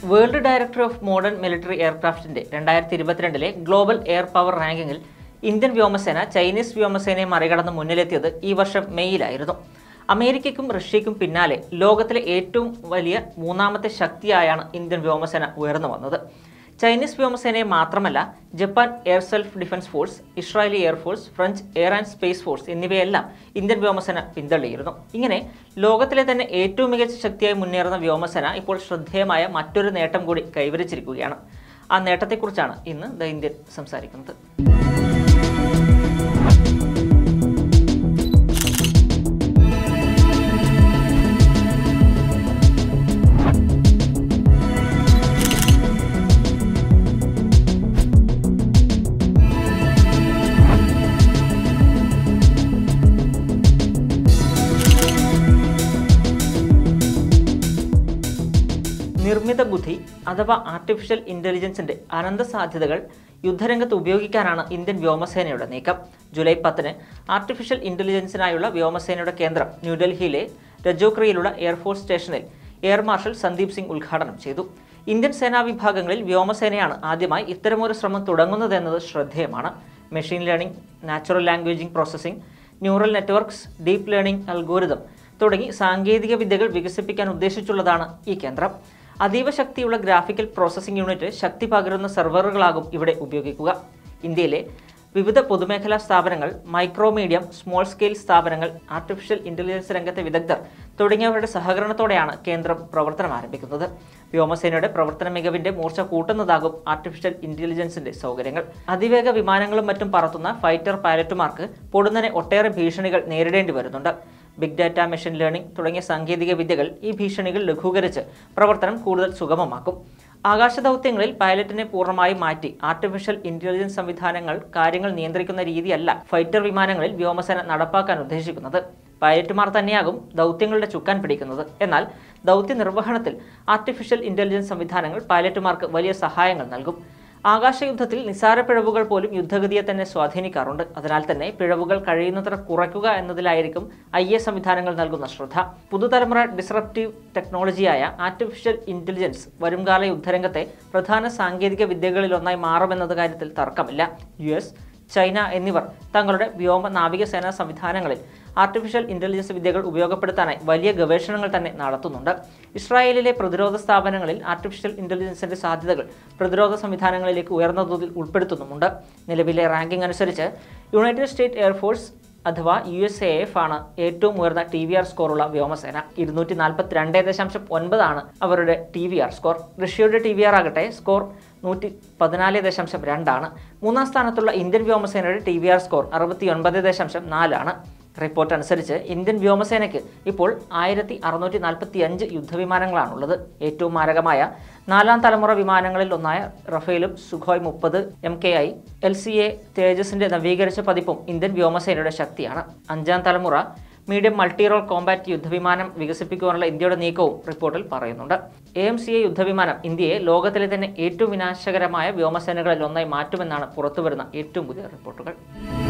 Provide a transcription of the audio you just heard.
world director of modern military എയർക്രാഫ്റ്റിന്റെ രണ്ടായിരത്തി ഇരുപത്തിരണ്ടിലെ ഗ്ലോബൽ എയർ പവർ റാങ്കിങ്ങിൽ ഇന്ത്യൻ വ്യോമസേന ചൈനീസ് വ്യോമസേനയെ മറികടന്ന് മുന്നിലെത്തിയത് ഈ വർഷം മെയ്യിലായിരുന്നു അമേരിക്കയ്ക്കും റഷ്യയ്ക്കും പിന്നാലെ ലോകത്തിലെ ഏറ്റവും വലിയ മൂന്നാമത്തെ ശക്തിയായാണ് ഇന്ത്യൻ വ്യോമസേന ഉയർന്നു വന്നത് ചൈനീസ് വ്യോമസേനയെ മാത്രമല്ല Japan air self defence force Israeli air force French air and space force എന്നിവയെല്ലാം ഇന്ത്യൻ വ്യോമസേന പിന്തള്ളിയിരുന്നു ഇങ്ങനെ ലോകത്തിലെ തന്നെ ഏറ്റവും മികച്ച ശക്തിയായി മുന്നേറുന്ന വ്യോമസേന ഇപ്പോൾ ശ്രദ്ധേയമായ മറ്റൊരു നേട്ടം കൂടി കൈവരിച്ചിരിക്കുകയാണ് ആ നേട്ടത്തെക്കുറിച്ചാണ് ഇന്ന് ദ ഇന്ത്യൻ സംസാരിക്കുന്നത് നിർമ്മിത ബുദ്ധി അഥവാ ആർട്ടിഫിഷ്യൽ ഇന്റലിജൻസിന്റെ അനന്ത സാധ്യതകൾ യുദ്ധരംഗത്ത് ഉപയോഗിക്കാനാണ് ഇന്ത്യൻ വ്യോമസേനയുടെ നീക്കം ജൂലൈ പത്തിന് ആർട്ടിഫിഷ്യൽ ഇന്റലിജൻസിനായുള്ള വ്യോമസേനയുടെ കേന്ദ്രം ന്യൂഡൽഹിയിലെ രജോക്രിയിലുള്ള എയർഫോഴ്സ് സ്റ്റേഷനിൽ എയർ മാർഷൽ സന്ദീപ് സിംഗ് ഉദ്ഘാടനം ചെയ്തു ഇന്ത്യൻ സേനാ വിഭാഗങ്ങളിൽ വ്യോമസേനയാണ് ആദ്യമായി ഇത്തരമൊരു ശ്രമം തുടങ്ങുന്നതെന്നത് ശ്രദ്ധേയമാണ് machine learning natural language processing neural networks deep learning algorithm തുടങ്ങി സാങ്കേതിക വിദ്യകൾ വികസിപ്പിക്കാൻ ഉദ്ദേശിച്ചുള്ളതാണ് ഈ കേന്ദ്രം അതീവ ശക്തിയുള്ള ഗ്രാഫിക്കൽ പ്രോസസ്സിംഗ് യൂണിറ്റ് ശക്തി പകരുന്ന സെർവറുകളാകും ഇവിടെ ഉപയോഗിക്കുക ഇന്ത്യയിലെ വിവിധ പൊതുമേഖലാ സ്ഥാപനങ്ങൾ മൈക്രോ മീഡിയം സ്മോൾ സ്കെയിൽ സ്ഥാപനങ്ങൾ ആർട്ടിഫിഷ്യൽ ഇന്റലിജൻസ് രംഗത്തെ വിദഗ്ധർ തുടങ്ങിയവരുടെ സഹകരണത്തോടെയാണ് കേന്ദ്രം പ്രവർത്തനം ആരംഭിക്കുന്നത് വ്യോമസേനയുടെ പ്രവർത്തന മികവിന്റെ മൂർച്ച കൂട്ടുന്നതാകും ആർട്ടിഫിഷ്യൽ ഇന്റലിജൻസിന്റെ സൗകര്യങ്ങൾ അതിവേഗ വിമാനങ്ങളും മറ്റും പറത്തുന്ന ഫൈറ്റർ പൈലറ്റുമാർക്ക് പൊടുന്നനെ ഒട്ടേറെ ഭീഷണികൾ നേരിടേണ്ടി വരുന്നുണ്ട് ബിഗ് ഡാറ്റ മെഷീൻ ലേണിംഗ് തുടങ്ങിയ സാങ്കേതിക വിദ്യകൾ ഈ ഭീഷണികൾ ലഘൂകരിച്ച് പ്രവർത്തനം കൂടുതൽ സുഗമമാക്കും ആകാശ ദൗത്യങ്ങളിൽ പൈലറ്റിനെ പൂർണ്ണമായി മാറ്റി ആർട്ടിഫിഷ്യൽ ഇന്റലിജൻസ് സംവിധാനങ്ങൾ കാര്യങ്ങൾ നിയന്ത്രിക്കുന്ന രീതിയല്ല ഫൈറ്റർ വിമാനങ്ങളിൽ വ്യോമസേന നടപ്പാക്കാൻ ഉദ്ദേശിക്കുന്നത് പൈലറ്റുമാർ തന്നെയാകും ദൗത്യങ്ങളുടെ ചുക്കാൻ പിടിക്കുന്നത് എന്നാൽ ദൗത്യ നിർവഹണത്തിൽ ആർട്ടിഫിഷ്യൽ ഇന്റലിജൻസ് സംവിധാനങ്ങൾ പൈലറ്റുമാർക്ക് വലിയ സഹായങ്ങൾ നൽകും ആകാശയുദ്ധത്തിൽ നിസ്സാര പിഴവുകൾ പോലും യുദ്ധഗതിയെ തന്നെ സ്വാധീനിക്കാറുണ്ട് അതിനാൽ തന്നെ പിഴവുകൾ കഴിയുന്നത്ര കുറയ്ക്കുക എന്നതിലായിരിക്കും ഐ എ സംവിധാനങ്ങൾ നൽകുന്ന ശ്രദ്ധ പുതുതലമുറ ഡിസ്റപ്റ്റീവ് ടെക്നോളജിയായ ആർട്ടിഫിഷ്യൽ ഇന്റലിജൻസ് വരുംകാല യുദ്ധരംഗത്തെ പ്രധാന സാങ്കേതിക വിദ്യകളിലൊന്നായി മാറുമെന്നത് കാര്യത്തിൽ തർക്കമില്ല യു എസ് ചൈന എന്നിവർ തങ്ങളുടെ വ്യോമ നാവികസേനാ സംവിധാനങ്ങളിൽ ആർട്ടിഫിഷ്യൽ ഇന്റലിജൻസ് വിദ്യകൾ ഉപയോഗപ്പെടുത്താനായി വലിയ ഗവേഷണങ്ങൾ തന്നെ നടത്തുന്നുണ്ട് ഇസ്രായേലിലെ പ്രതിരോധ സ്ഥാപനങ്ങളിൽ ആർട്ടിഫിഷ്യൽ ഇന്റലിജൻസിന്റെ സാധ്യതകൾ പ്രതിരോധ സംവിധാനങ്ങളിലേക്ക് ഉയർന്ന തോതിൽ ഉൾപ്പെടുത്തുന്നുമുണ്ട് നിലവിലെ റാങ്കിംഗ് അനുസരിച്ച് യുണൈറ്റഡ് സ്റ്റേറ്റ് എയർഫോഴ്സ് അഥവാ യു എസ് എ എഫ് ആണ് ഏറ്റവും ഉയർന്ന ടി വി ആർ സ്കോറുള്ള വ്യോമസേന ഇരുന്നൂറ്റി നാൽപ്പത്തി രണ്ട് ദശാംശം ഒൻപതാണ് അവരുടെ ടി വി ആർ സ്കോർ റഷ്യയുടെ ടി വി ആർ ആകട്ടെ സ്കോർ നൂറ്റി പതിനാല് ദശാംശം രണ്ടാണ് മൂന്നാം സ്ഥാനത്തുള്ള ഇന്ത്യൻ വ്യോമസേനയുടെ ടി വി ആർ സ്കോർ അറുപത്തി ഒൻപത് ദശാംശം നാലാണ് റിപ്പോർട്ട് അനുസരിച്ച് ഇന്ത്യൻ വ്യോമസേനയ്ക്ക് ഇപ്പോൾ ആയിരത്തി അറുന്നൂറ്റി നാൽപ്പത്തി അഞ്ച് യുദ്ധവിമാനങ്ങളാണുള്ളത് ഏറ്റവും മാരകമായ നാലാം തലമുറ വിമാനങ്ങളിൽ ഒന്നായ റഫേലും സുഖോയ് മുപ്പത് M K I L C A തേജസിന്റെ നവീകരിച്ച പതിപ്പും ഇന്ത്യൻ വ്യോമസേനയുടെ ശക്തിയാണ് അഞ്ചാം തലമുറ മീഡിയം മൾട്ടി റോൾ കോമ്പാറ്റ് യുദ്ധവിമാനം വികസിപ്പിക്കുവാനുള്ള ഇന്ത്യയുടെ നീക്കവും റിപ്പോർട്ടിൽ പറയുന്നുണ്ട് എ എം സി എ യുദ്ധവിമാനം ഇന്ത്യയെ ലോകത്തിലെ തന്നെ ഏറ്റവും വിനാശകരമായ വ്യോമസേനകളിൽ ഒന്നായി മാറ്റുമെന്നാണ് പുറത്തുവരുന്ന ഏറ്റവും പുതിയ റിപ്പോർട്ടുകൾ